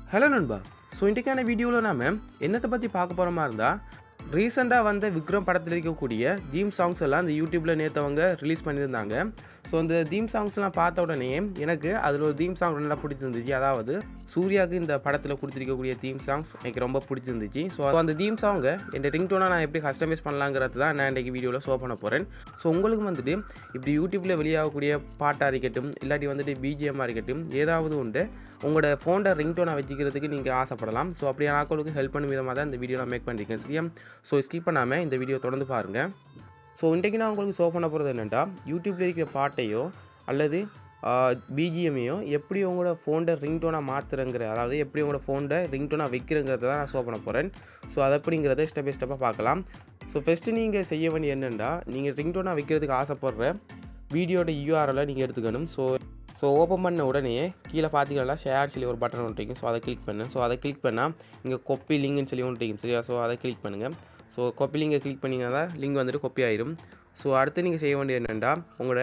hello நண்பா so இன்றைக்கான வீடியோவில் நாம என்னத்தை பற்றி பார்க்க போகிற மாதிரி இருந்தால் ரீசெண்டாக வந்த விக்ரம் படத்தில் இருக்கக்கூடிய தீம் சாங்ஸ் எல்லாம் இந்த யூடியூப்பில் நேற்றவங்க ரிலீஸ் பண்ணியிருந்தாங்க ஸோ அந்த தீம் சாங்ஸ்லாம் பார்த்த உடனே எனக்கு அதில் ஒரு தீம் சாங் நல்லா பிடிச்சிருந்துச்சு அதாவது சூர்யாவுக்கு இந்த படத்தில் கொடுத்துருக்கக்கூடிய தீம் சாங்ஸ் எனக்கு ரொம்ப பிடிச்சிருந்துச்சு ஸோ அந்த தீம் சாங்கை என் ரிங்டோனாக நான் எப்படி கஸ்டமைஸ் பண்ணலாங்கிறது தான் நான் இன்றைக்கி வீடியோவில் ஷோ பண்ண போகிறேன் ஸோ உங்களுக்கு வந்துட்டு இப்படி யூடியூப்பில் வெளியாகக்கூடிய பாட்டாக இருக்கட்டும் இல்லாட்டி வந்துட்டு பிஜிஎம்மாக இருக்கட்டும் ஏதாவது உண்டு உங்களோட ஃபோனை ரிங்டோனாக வச்சுக்கிறதுக்கு நீங்கள் ஆசைப்படலாம் ஸோ அப்படியான ஆட்களுக்கு ஹெல்ப் பண்ணும் விதமாக தான் இந்த வீடியோ நான் மேக் பண்ணியிருக்கேன் சரியா ஸோ ஸ்கிப் பண்ணாமல் இந்த வீடியோ தொடர்ந்து பாருங்கள் ஸோ இன்றைக்கி நான் உங்களுக்கு ஷோ பண்ண போகிறது என்னென்னா யூடியூப்பில் இருக்கிற பாட்டையோ அல்லது பிஜிஎம்மையோ எப்படி உங்களோட ஃபோனை ரிங்டோனாக மாற்றுறங்கிற அதாவது எப்படி உங்களோட ஃபோனை ரிங்டோனாக வைக்கிறங்கிறத தான் நான் ஷோ பண்ண போகிறேன் ஸோ அது எப்படிங்கிறத ஸ்டெப் பை ஸ்டெப்பாக பார்க்கலாம் ஸோ ஃபஸ்ட்டு நீங்கள் செய்ய வேண்டிய என்னென்னா நீங்கள் ரிங்டோனாக வைக்கிறதுக்கு ஆசைப்படுற வீடியோட யூஆர்எலை நீங்கள் எடுத்துக்கணும் ஸோ ஸோ ஓப்பன் பண்ண உடனே கீழே பார்த்தீங்கன்னா ஷேர் சொல்லி ஒரு பட்டன் ஒன்று ஸோ அதை கிளிக் பண்ணு ஸோ அதை கிளிக் பண்ணால் இங்கே கொப்பி லிங்க்னு சொல்லி ஒன்று சரியா ஸோ அதை கிளிக் பண்ணுங்கள் ஸோ கொப்பி லிங்கை கிளிக் பண்ணிங்கன்னா தான் லிங்க் வந்துட்டு கொப்பி ஆயிரும் ஸோ அடுத்து நீங்கள் செய்ய வேண்டியது என்னென்னா உங்களோட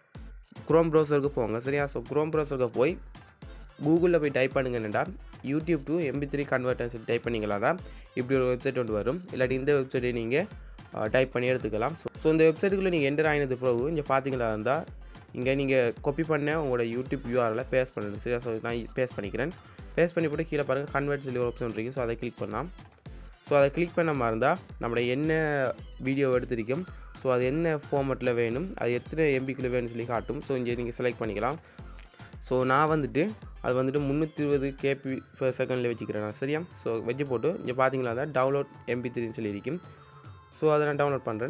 குரோம் ப்ரௌசருக்கு போங்க சரியா ஸோ குரோம் ப்ரௌசருக்கு போய் கூகுளில் போய் டைப் பண்ணுங்க என்னடா YouTube to MP three converter சொல்லி டைப் பண்ணிங்களா தான் இப்படி ஒரு வெப்சைட் ஒன்று வரும் இல்லாட்டி இந்த வெப்சைட்டை நீங்கள் டைப் பண்ணி எடுத்துக்கலாம் ஸோ ஸோ இந்த வெப்சைட்டுக்குள்ளே நீங்கள் என்டர் ஆகினது பிறகு இங்கே பார்த்தீங்களா இருந்தால் இங்கே நீங்கள் காப்பி பண்ண உங்களோட யூடியூப் யூஆரில் பேஸ் பண்ணணும் சரியா ஸோ நான் பேஸ் பண்ணிக்கிறேன் பேஸ் பண்ணி போட்டு கீழே பாருங்கள் கன்வெர்ட் சொல்லி ஒரு ஆப்ஷன் இருக்குது ஸோ அதை கிளிக் பண்ணலாம் ஸோ அதை கிளிக் பண்ண மாதிரி இருந்தால் நம்மளோட என்ன வீடியோ எடுத்திருக்கோம் ஸோ அது என்ன ஃபார்மெட்டில் வேணும் அது எத்தனை எம்பிக்குள்ளே வேணும்னு சொல்லி காட்டும் ஸோ இங்கே நீங்கள் செலக்ட் பண்ணிக்கலாம் ஸோ நான் வந்துட்டு அது வந்துட்டு முந்நூற்றி இருபது கேபி per செகண்டில் வச்சுக்கிறேன் நான் சரியா ஸோ வச்சு போட்டு இங்கே பார்த்தீங்களா தான் டவுன்லோட் எம்பி த்ரீன்னு சொல்லி இருக்கும் ஸோ அதை நான் டவுன்லோட் பண்ணுறேன்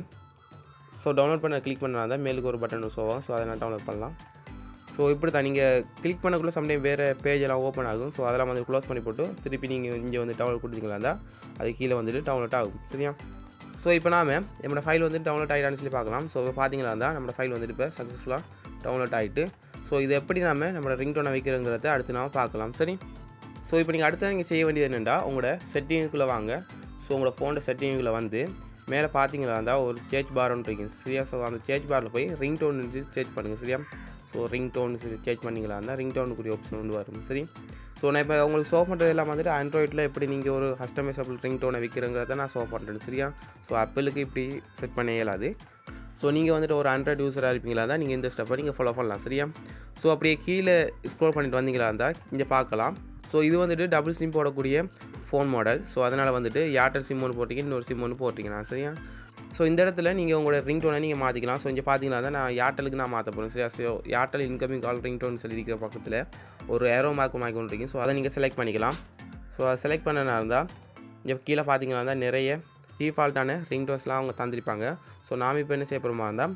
ஸோ டவுன்லோட் பண்ண கிளிக் பண்ணா தான் மேலுக்கு ஒரு பட்டன் ஷோ ஆகும் ஸோ அதை நான் டவுன்லோட் பண்ணலாம் ஸோ இப்படி தான் நீங்கள் கிளிக் பண்ணக்குள்ளே சம்டைம் வேறு பேஜ் எல்லாம் ஓப்பன் ஆகும் ஸோ அதெல்லாம் வந்து க்ளோஸ் பண்ணி போட்டு திருப்பி நீங்கள் இங்கே வந்து டவுன்லோட் கொடுத்தீங்களா இருந்தால் அது கீழே வந்துட்டு டவுன்லோட் ஆகும் சரியா ஸோ இப்போ நாம நம்மளோட ஃபைல் வந்துட்டு டவுன்லோட் ஆகிட்டான்னு சொல்லி பார்க்கலாம் ஸோ இப்போ பார்த்தீங்களா இருந்தால் நம்மளோட ஃபைல் வந்துட்டு இப்போ சக்ஸஸ்ஃபுல்லாக டவுன்லோட் ஆகிட்டு ஸோ இது எப்படி நாம நம்மளோட ரிங்டோனை வைக்கிறோங்கிறத அடுத்து நாம பார்க்கலாம் சரி ஸோ இப்போ நீங்கள் அடுத்து நீங்கள் செய்ய வேண்டியது என்னென்னா உங்களோட செட்டிங்குள்ளே வாங்க ஸோ உங்களோட ஃபோனோட செட்டிங்குள்ளே வந்து மேலே பார்த்தீங்களா இருந்தால் ஒரு சேஞ்ச் பார் ஒன்று இருக்குது சரியா ஸோ அந்த சேஞ்ச் பாரில் போய் ரிங் டோன் சேஞ்ச் பண்ணுங்கள் சரியா ஸோ ரிங் டோன் சேஞ்ச் பண்ணிங்களா இருந்தால் ரிங் டோனுக்குரிய ஆப்ஷன் ஒன்று வரும் சரி ஸோ நான் இப்போ உங்களுக்கு ஷோ பண்ணுறது எல்லாம் வந்துட்டு ஆண்ட்ராய்டில் எப்படி நீங்கள் ஒரு கஸ்டமைசபிள் ரிங் டோனை வைக்கிறங்கிறத நான் ஷோ பண்ணுறேன் சரியா ஸோ ஆப்பிளுக்கு இப்படி செட் பண்ண இயலாது ஸோ நீங்கள் வந்துட்டு ஒரு ஆண்ட்ராய்டு யூஸராக இருப்பீங்களா தான் நீங்கள் இந்த ஸ்டெப்பை நீங்கள் ஃபாலோ பண்ணலாம் சரியா ஸோ அப்படியே கீழே ஸ்க்ரோல் பண்ணிட்டு வந்தீங்களா இருந்தால் இங்கே பார்க்கலாம் ஸோ இது வந்துட்டு டபுள் சிம் போடக்கூடிய ஃபோன் மாடல் ஸோ அதனால் வந்துட்டு ஏர்டெல் சிம் ஒன்று போட்டிங்க இன்னொரு சிம் ஒன்று போட்டிங்கன்னா சரியா ஸோ இந்த இடத்துல நீங்கள் உங்களோட ரிங் டோனை நீங்கள் மாற்றிக்கலாம் ஸோ இங்கே பார்த்தீங்கன்னா தான் நான் ஏர்டெலுக்கு நான் மாற்ற போகிறேன் சரியா so Airtel incoming call ring tone சொல்லி இருக்கிற பக்கத்தில் ஒரு ஏரோ மார்க் மார்க் ஒன்று இருக்கும் ஸோ அதை நீங்கள் செலக்ட் பண்ணிக்கலாம் ஸோ அதை செலக்ட் பண்ணனா இருந்தால் இங்கே கீழே பார்த்தீங்கன்னா தான் நிறைய டிஃபால்ட்டான ரிங் டோன்ஸ்லாம் அவங்க தந்திருப்பாங்க ஸோ நாம் இப்போ என்ன செய்ய போகிறோமா இருந்தால்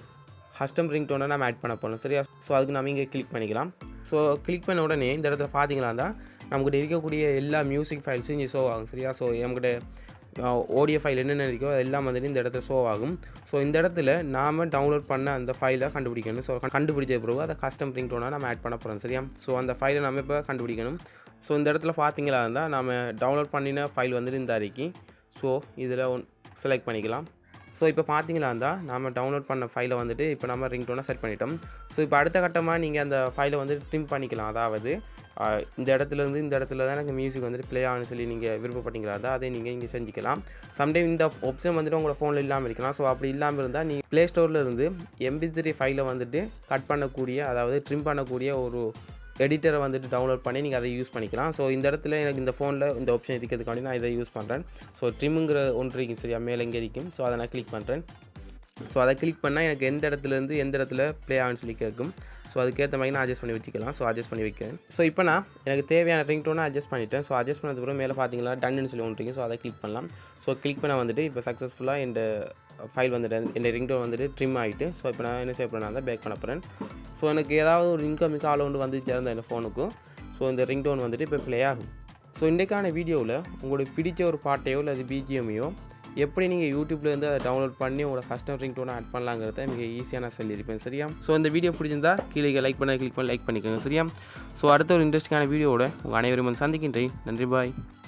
கஸ்டம் ரிங் டோனை நம்ம ஆட் பண்ண போகிறோம் சரியா ஸோ அதுக்கு நம்ம இங்கே கிளிக் பண்ணிக்கலாம் ஸோ கிளிக் பண்ண உடனே இந்த இடத்துல பார்த்தீங்களா தான் நம்மக்கிட்ட இருக்கக்கூடிய எல்லா மியூசிக் ஃபைல்ஸும் இங்கே ஷோ ஆகும் சரியா ஸோ நம்மக்கிட்ட ஆடியோ ஃபைல் என்னென்ன இருக்கோ அது எல்லாம் வந்துட்டு இந்த இடத்துல ஷோ ஆகும் ஸோ இந்த இடத்துல நாம் டவுன்லோட் பண்ண அந்த ஃபைலை கண்டுபிடிக்கணும் ஸோ கண்டுபிடிச்ச பிறகு அதை கஸ்டம் ரிங் டோனாக நம்ம ஆட் பண்ண போகிறோம் சரியா ஸோ அந்த ஃபைலை நம்ம இப்போ கண்டுபிடிக்கணும் ஸோ இந்த இடத்துல பார்த்தீங்களா இருந்தால் நம்ம டவுன்லோட் பண்ணின ஃபைல் வந்துட்டு இந்த அறிக்கை ஸோ இதில் ஒன் செலக்ட் பண்ணிக்கலாம் ஸோ இப்போ பார்த்தீங்களா இருந்தால் நம்ம டவுன்லோட் பண்ண ஃபைலை வந்துட்டு இப்போ நம்ம ரிங் டோனை செட் பண்ணிட்டோம் ஸோ இப்போ அடுத்த கட்டமாக நீங்கள் அந்த ஃபைலை வந்து ட்ரிம் பண்ணிக்கலாம் அதாவது இந்த இடத்துலேருந்து இந்த இடத்துல தான் எனக்கு மியூசிக் வந்துட்டு ப்ளே ஆகுன்னு சொல்லி நீங்கள் விருப்பப்பட்டீங்களா தான் அதை நீங்கள் இங்கே செஞ்சுக்கலாம் சம்டைம் இந்த ஆப்ஷன் வந்துட்டு உங்களோட ஃபோனில் இல்லாமல் இருக்கலாம் ஸோ அப்படி இல்லாமல் இருந்தால் நீங்கள் ப்ளே ஸ்டோரில் இருந்து எம்பி த்ரீ ஃபைலை வந்துட்டு கட் பண்ணக்கூடிய அதாவது ட்ரிம் பண்ணக்கூடிய ஒரு எடிட்டரை வந்துட்டு டவுன்லோட் பண்ணி நீங்கள் அதை யூஸ் பண்ணிக்கலாம் ஸோ இந்த இடத்துல எனக்கு இந்த ஃபோனில் இந்த ஆப்ஷன் இருக்கிறதுக்காண்டி நான் இதை யூஸ் பண்ணுறேன் ஸோ ட்ரிம்முங்கிற ஒன்று இருக்கும் சரியா மேலே இங்கே இருக்கும் ஸோ அதை நான் கிளிக் பண்ணுறேன் ஸோ அதை கிளிக் பண்ணால் எனக்கு எந்த இடத்துலேருந்து எந்த இடத்துல ப்ளே ஆகுன்னு சொல்லி கேட்கும் ஸோ அதுக்கேற்ற மாதிரி நான் அட்ஜஸ்ட் பண்ணி வச்சுக்கலாம் ஸோ அட்ஜஸ்ட் பண்ணி வைக்கிறேன் ஸோ இப்போ நான் எனக்கு தேவையான ரிங் டோனை அட்ஜஸ்ட் பண்ணிட்டேன் ஸோ அட்ஜஸ்ட் பண்ணதுக்கப்புறம் மேலே பார்த்தீங்களா டன்னு சொல்லி ஒன்று இருக்குது ஸோ அதை கிளிக் பண்ணலாம் ஸோ கிளிக் பண்ண வந்துட்டு இப்போ சக்ஸஸ்ஃபுல்லாக இந்த ஃபைல் வந்துட்டு இந்த ரிங் டோன் வந்துட்டு ட்ரிம் ஆகிட்டு ஸோ இப்போ நான் என்ன செய்ய போகிறேன் தான் பேக் பண்ண போகிறேன் ஸோ எனக்கு ஏதாவது ஒரு இன்கமிக் கால் ஒன்று வந்து சேர்ந்த இந்த ஃபோனுக்கும் ஸோ இந்த ரிங் டோன் வந்துட்டு இப்போ ப்ளே ஆகும் ஸோ இன்றைக்கான வீடியோவில் உங்களுக்கு பிடிச்ச ஒரு பாட்டையோ இல்லை அது பிஜிஎம்மையோ எப்படி நீங்கள் யூடியூப்லேருந்து அதை டவுன்லோட் பண்ணி உங்களோட கஸ்டம் ரிங் டோனை ஆட் பண்ணலாங்கிறத மிக ஈஸியாக நான் சொல்லியிருப்பேன் சரியா ஸோ இந்த வீடியோ பிடிச்சிருந்தா கீழே லைக் பண்ண கிளிக் பண்ணி லைக் பண்ணிக்கோங்க சரியா ஸோ அடுத்த ஒரு இன்ட்ரெஸ்டிங்கான வீடியோவோட உங்கள் அனைவரும் வந்து சந்திக்கின்றேன் நன்றி பாய்